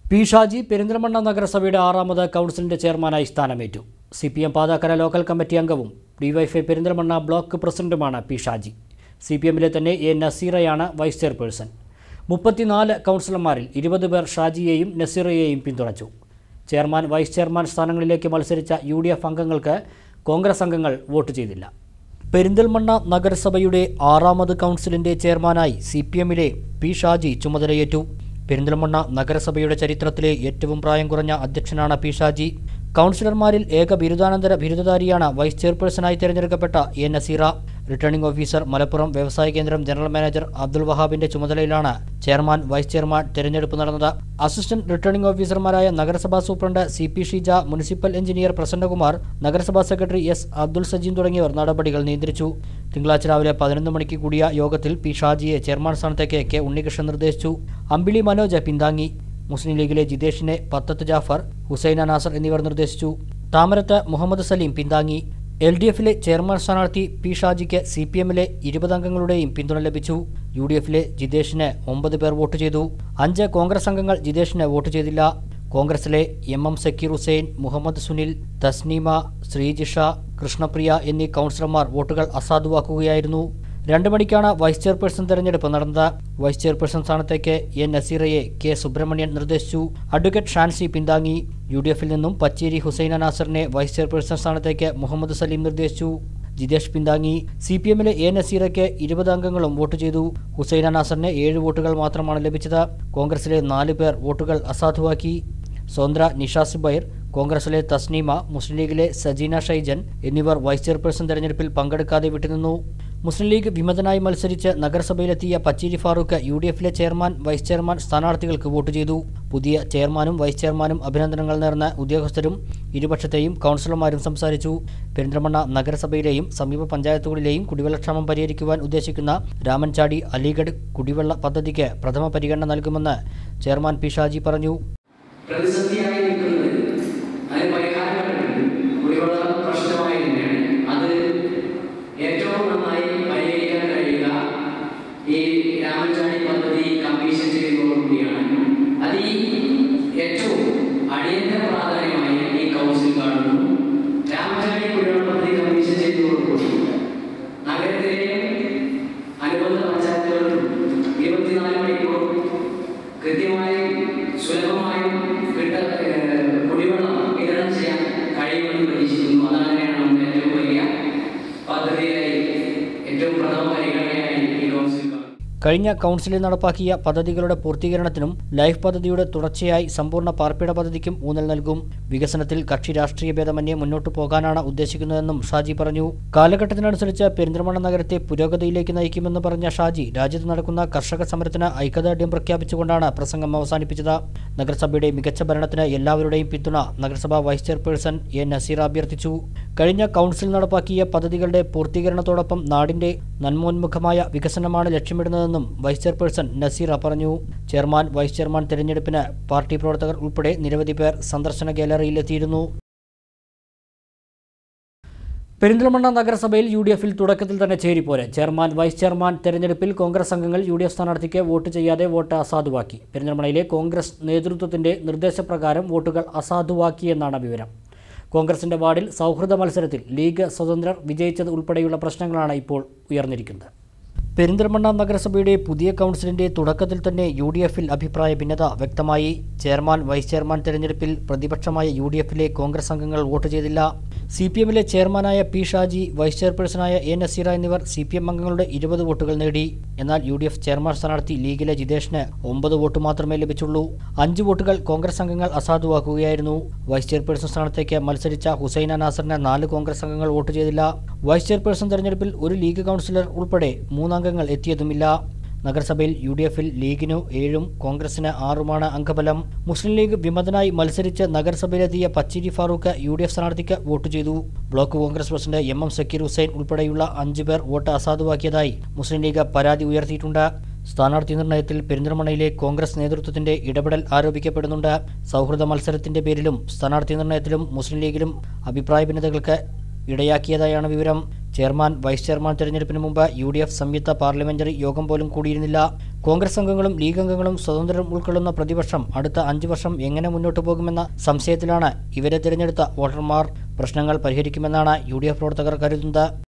P Shaji Perinthalmanna നഗരസഭയുടെ ആറാമത് കൗൺസിലിന്റെ ചെയർമാനായി സ്ഥാനമേറ്റു C P M Pathakkara local committee അംഗവും ഡിവൈഫൈ പെരിന്തൽമണ്ണ ബ്ലോക്ക് പ്രസിഡന്റുമാണ് പി ഷാജി സി പി എമ്മിലെ തന്നെ എ നസീറയാണ് വൈസ് ചെയർപേഴ്സൺ മുപ്പത്തിനാല് കൗൺസിലർമാരിൽ ഇരുപത് പേർ ഷാജിയെയും നസീറയെയും പിന്തുണച്ചു ചെയർമാൻ വൈസ് ചെയർമാൻ സ്ഥാനങ്ങളിലേക്ക് മത്സരിച്ച യു ഡി എഫ് അംഗങ്ങൾക്ക് കോൺഗ്രസ് അംഗങ്ങൾ വോട്ട് ചെയ്തില്ല പെരിന്തൽമണ്ണ നഗരസഭയുടെ ആറാമത് കൗൺസിലിന്റെ ചെയർമാനായി സി പി എമ്മിലെ പി ഷാജി ചുമതലയേറ്റു പെരിന്തൽമണ്ണ നഗരസഭയുടെ ചരിത്രത്തിലെ ഏറ്റവും പ്രായം കുറഞ്ഞ അധ്യക്ഷനാണ് പി ഷാജി കൗൺസിലർമാരിൽ ഏക ബിരുദാനന്തര ബിരുദധാരിയാണ് വൈസ് ചെയർപേഴ്സണായി തിരഞ്ഞെടുക്കപ്പെട്ട A Naseera returning officer Malappuram വ്യവസായ കേന്ദ്രം ജനറൽ മാനേജർ അബ്ദുൾ വഹാബിന്റെ ചുമതലയിലാണ് ചെയർമാൻ വൈസ് ചെയർമാൻ തെരഞ്ഞെടുപ്പ് നടന്നത് അസിസ്റ്റന്റ് റിട്ടേണിംഗ് ഓഫീസർമാരായ നഗരസഭാ സൂപ്രണ്ട് C P Sheeja municipal engineer Prasannakumar നഗരസഭാ സെക്രട്ടറി എസ് അബ്ദുൾ സജീം തുടങ്ങിയവർ നടപടികൾ നിയന്ത്രിച്ചു തിങ്കളാഴ്ച രാവിലെ പതിനൊന്ന് മണിക്ക് കൂടിയ യോഗത്തിൽ പി ഷാജിയെ ചെയർമാൻ സ്ഥാനത്തേക്ക് കെ ഉണ്ണികൃഷ്ണൻ നിർദ്ദേശിച്ചു അമ്പിളി മനോജ് പിന്താങ്ങി മുസ്ലിം ലീഗിലെ ജിതേഷിനെ പത്തത്ത് ജാഫർ ഹുസൈന നാസർ എന്നിവർ നിർദ്ദേശിച്ചു താമരത്ത് മുഹമ്മദ് സലീം പിന്താങ്ങി എൽ ഡി എഫിലെ ചെയർമാൻ സ്ഥാനാർത്ഥി പി ഷാജിക്ക് സി പി എമ്മിലെ ഇരുപത് അംഗങ്ങളുടെയും പിന്തുണ ലഭിച്ചു യു ഡി എഫിലെ ജിതേഷിന് ഒമ്പത് പേർ വോട്ട് ചെയ്തു അഞ്ച് കോൺഗ്രസ് അംഗങ്ങൾ ജിതേഷിന് വോട്ട് ചെയ്തില്ല കോൺഗ്രസിലെ എം എം സക്കീർ ഹുസൈൻ മുഹമ്മദ് സുനിൽ തസ്നീമ ശ്രീജിഷ കൃഷ്ണപ്രിയ എന്നീ കൗൺസിലർമാർ വോട്ടുകൾ അസാധുവാക്കുകയായിരുന്നു രണ്ട് മണിക്കാണ് വൈസ് ചെയർപേഴ്സൺ തെരഞ്ഞെടുപ്പ് നടന്നത് വൈസ് ചെയർപേഴ്സൺ സ്ഥാനത്തേക്ക് എൻ നസീറയെ കെ സുബ്രഹ്മണ്യൻ നിർദ്ദേശിച്ചു അഡ്വക്കേറ്റ് ഷാൻസി പിന്താങ്ങി യു ഡി എഫിൽ നിന്നും പച്ചേരി ഹുസൈന നാസറിനെ വൈസ് ചെയർപേഴ്സൺ സ്ഥാനത്തേക്ക് മുഹമ്മദ് സലീം നിർദ്ദേശിച്ചു ജിതേഷ് പിന്താങ്ങി സി പി എമ്മിലെ എ നസീറയ്ക്ക് ഇരുപത് അംഗങ്ങളും വോട്ട് ചെയ്തു ഹുസൈന നാസറിന് ഏഴ് വോട്ടുകൾ മാത്രമാണ് ലഭിച്ചത് കോൺഗ്രസിലെ നാല് പേർ വോട്ടുകൾ അസാധുവാക്കി സ്വന്ദ്ര നിഷാസ് ബൈർ കോൺഗ്രസിലെ തസ്നീമ മുസ്ലിം ലീഗിലെ സജീന ഷൈജൻ എന്നിവർ വൈസ് ചെയർപേഴ്സൺ തെരഞ്ഞെടുപ്പിൽ പങ്കെടുക്കാതെ വിട്ടുനിന്നു മുസ്ലിം ലീഗ് വിമതനായി മത്സരിച്ച് നഗരസഭയിലെത്തിയ പച്ചേരി ഫാറൂഖ് യു ഡി എഫിലെ ചെയർമാൻ വൈസ് ചെയർമാൻ സ്ഥാനാർത്ഥികൾക്ക് വോട്ട് ചെയ്തു പുതിയ ചെയർമാനും വൈസ് ചെയർമാനും അഭിനന്ദനങ്ങൾ നേർന്ന ഉദ്യോഗസ്ഥരും ഇരുപക്ഷത്തെയും കൗൺസിലർമാരും സംസാരിച്ചു പെരിന്തൽമണ്ണ നഗരസഭയിലെയും സമീപ പഞ്ചായത്തുകളിലെയും കുടിവെള്ളക്ഷാമം പരിഹരിക്കുവാൻ ഉദ്ദേശിക്കുന്ന രാമൻചാടി അലിഗഡ് കുടിവെള്ള പദ്ധതിക്ക് പ്രഥമ പരിഗണന നൽകുമെന്ന് ചെയർമാൻ പി ഷാജി പറഞ്ഞു പ്രതിസന്ധിയായി നിൽക്കുന്നത് അതിന് പരിഹാരങ്ങളുണ്ട് കുടിവെള്ള പ്രശ്നമായി തന്നെയാണ് അത് ഏറ്റവും നന്നായി പരിഹരിക്കാൻ കഴിയുക ഈ രാമചാരി പദ്ധതി കമ്മീഷൻ ചെയ്തതോടുകൂടിയാണ് അത് ഈ ഏറ്റവും അടിയന്തര പ്രാധാന്യമായി ഈ കൗൺസിൽ കാണുന്നു രാമചാരി കുടിവെള്ള പദ്ധതി കമ്മീഷൻ ചെയ്തതോടുകൂടി നഗരത്തിലെ അനുബന്ധ പഞ്ചായത്തുകളിലും ഇരുപത്തിനാല് മണിക്കൂർ കൃത്യമായി സുലഭമായും കിട്ട ഏഹ് കുടിവെള്ളം വിതരണം ചെയ്യാൻ കഴിയുമെന്ന് പ്രതീക്ഷിക്കുന്നു അതാണ് നമ്മുടെ ഏറ്റവും വലിയ പദ്ധതിയായി ഏറ്റവും പ്രഥമ പരിഗണനയായി ഈ കൗൺസിൽ കാണുന്നത് കഴിഞ്ഞ കൗൺസിലിൽ നടപ്പാക്കിയ പദ്ധതികളുടെ പൂർത്തീകരണത്തിനും ലൈഫ് പദ്ധതിയുടെ തുടർച്ചയായി സമ്പൂർണ്ണ പാർപ്പിട പദ്ധതിക്കും ഊന്നൽ നൽകും വികസനത്തിൽ കക്ഷി രാഷ്ട്രീയ ഭേദമന്യേ മുന്നോട്ടു പോകാനാണ് ഉദ്ദേശിക്കുന്നതെന്നും ഷാജി പറഞ്ഞു കാലഘട്ടത്തിനനുസരിച്ച് പെരിന്തൽമണ്ണ നഗരത്തെ പുരോഗതിയിലേക്ക് നയിക്കുമെന്ന് പറഞ്ഞ ഷാജി രാജ്യത്ത് നടക്കുന്ന കർഷക സമരത്തിന് ഐക്യദാർഢ്യം പ്രഖ്യാപിച്ചുകൊണ്ടാണ് പ്രസംഗം അവസാനിപ്പിച്ചത് നഗരസഭയുടെ മികച്ച ഭരണത്തിന് എല്ലാവരുടെയും പിന്തുണ നഗരസഭാ വൈസ് ചെയർപേഴ്സൺ എ നസീർ അഭ്യർത്ഥിച്ചു കഴിഞ്ഞ കൗൺസിൽ നടപ്പാക്കിയ പദ്ധതികളുടെ പൂർത്തീകരണത്തോടൊപ്പം നാടിന്റെ നന്മോന്മുഖമായ വികസനമാണ് ലക്ഷ്യമിടുന്നതെന്നും വൈസ് ചെയർപേഴ്സൺ നസീറ പറഞ്ഞു ചെയർമാൻ വൈസ് ചെയർമാൻ തെരഞ്ഞെടുപ്പിന് പാർട്ടി പ്രവർത്തകർ ഉൾപ്പെടെ നിരവധി പേർ സന്ദർശന ഗാലറിയിലെത്തിയിരുന്നു പെരിന്തൽമണ്ണ നഗരസഭയിൽ യു ഡി എഫിൽ തുടക്കത്തിൽ തന്നെ ചേരിപ്പോരെ ചെയർമാൻ വൈസ് ചെയർമാൻ തെരഞ്ഞെടുപ്പിൽ കോൺഗ്രസ് അംഗങ്ങൾ യു ഡി എഫ് സ്ഥാനാർത്ഥിക്ക് വോട്ട് ചെയ്യാതെ വോട്ട് അസാധുവാക്കി പെരിന്തൽമണ്ണയിലെ കോൺഗ്രസ് നേതൃത്വത്തിന്റെ നിർദ്ദേശപ്രകാരം വോട്ടുകൾ അസാധുവാക്കിയെന്നാണ് വിവരം കോൺഗ്രസിന്റെ വാർഡിൽ സൗഹൃദ മത്സരത്തിൽ ലീഗ് സ്വതന്ത്രർ വിജയിച്ചത് ഉൾപ്പെടെയുള്ള പ്രശ്നങ്ങളാണ് ഇപ്പോൾ ഉയർന്നിരിക്കുന്നത് പെരിന്തൽമണ്ണ നഗരസഭയുടെ പുതിയ കൗൺസിലിന്റെ തുടക്കത്തിൽ തന്നെ യു ഡി എഫിൽ അഭിപ്രായ ഭിന്നത വ്യക്തമായി ചെയർമാൻ വൈസ് ചെയർമാൻ തെരഞ്ഞെടുപ്പിൽ പ്രതിപക്ഷമായ യു ഡി എഫിലെ കോൺഗ്രസ് അംഗങ്ങൾ വോട്ട് ചെയ്തില്ല സി പി എമ്മിലെ ചെയർമാനായ പി ഷാജി വൈസ് ചെയർപേഴ്സണായ എ നസീറ എന്നിവർ സി പി എം അംഗങ്ങളുടെ ഇരുപത് വോട്ടുകൾ നേടി എന്നാൽ യു ഡി എഫ് ചെയർമാൻ സ്ഥാനാർത്ഥി ലീഗിലെ ജിതേഷിന് ഒമ്പത് വോട്ട് മാത്രമേ ലഭിച്ചുള്ളൂ അഞ്ച് വോട്ടുകൾ കോൺഗ്രസ് അംഗങ്ങൾ അസാധുവാക്കുകയായിരുന്നു വൈസ് ചെയർപേഴ്സൺ സ്ഥാനത്തേക്ക് മത്സരിച്ച ഹുസൈന നാസറിന് നാല് കോൺഗ്രസ് അംഗങ്ങൾ വോട്ട് ചെയ്തില്ല വൈസ് ചെയർപേഴ്സൺ തെരഞ്ഞെടുപ്പിൽ ഒരു ലീഗ് കൗൺസിലർ ഉൾപ്പെടെ മൂന്നംഗങ്ങൾ എത്തിയതുമില്ല നഗരസഭയിൽ യു ഡി എഫിൽ ലീഗിനു ഏഴും കോൺഗ്രസിന് ആറുമാണ് അംഗബലം മുസ്ലിം ലീഗ് വിമതനായി മത്സരിച്ച് നഗരസഭയിലെത്തിയ Pachiri Farooq U D F സ്ഥാനാർത്ഥിക്ക് വോട്ട് ചെയ്തു block Congress president M M Zakir Hussain ഉൾപ്പെടെയുള്ള അഞ്ചു പേർ വോട്ട് അസാധുവാക്കിയതായി മുസ്ലിം ലീഗ് പരാതി ഉയർത്തിയിട്ടുണ്ട് സ്ഥാനാർത്ഥി നിർണയത്തിൽ പെരിന്തൽമണ്ണയിലെ കോൺഗ്രസ് നേതൃത്വത്തിന്റെ ഇടപെടൽ ആരോപിക്കപ്പെടുന്നുണ്ട് സൗഹൃദ മത്സരത്തിന്റെ പേരിലും സ്ഥാനാർത്ഥി നിർണയത്തിലും മുസ്ലിം ലീഗിലും അഭിപ്രായ ഭിന്നതകൾക്ക് ഇടയാക്കിയതായാണ് വിവരം ചെയർമാൻ വൈസ് ചെയർമാൻ തെരഞ്ഞെടുപ്പിന് മുമ്പ് യു ഡി എഫ് സംയുക്ത പാർലമെന്ററി യോഗം പോലും കൂടിയിരുന്നില്ല കോൺഗ്രസ് അംഗങ്ങളും ലീഗ് അംഗങ്ങളും സ്വതന്ത്രം ഉൾക്കൊള്ളുന്ന പ്രതിപക്ഷം അടുത്ത അഞ്ചു വർഷം എങ്ങനെ മുന്നോട്ടു പോകുമെന്ന സംശയത്തിലാണ് ഇവരെ തിരഞ്ഞെടുത്ത വോട്ടർമാർ പ്രശ്നങ്ങൾ പരിഹരിക്കുമെന്നാണ് യു പ്രവർത്തകർ കരുതുന്നത്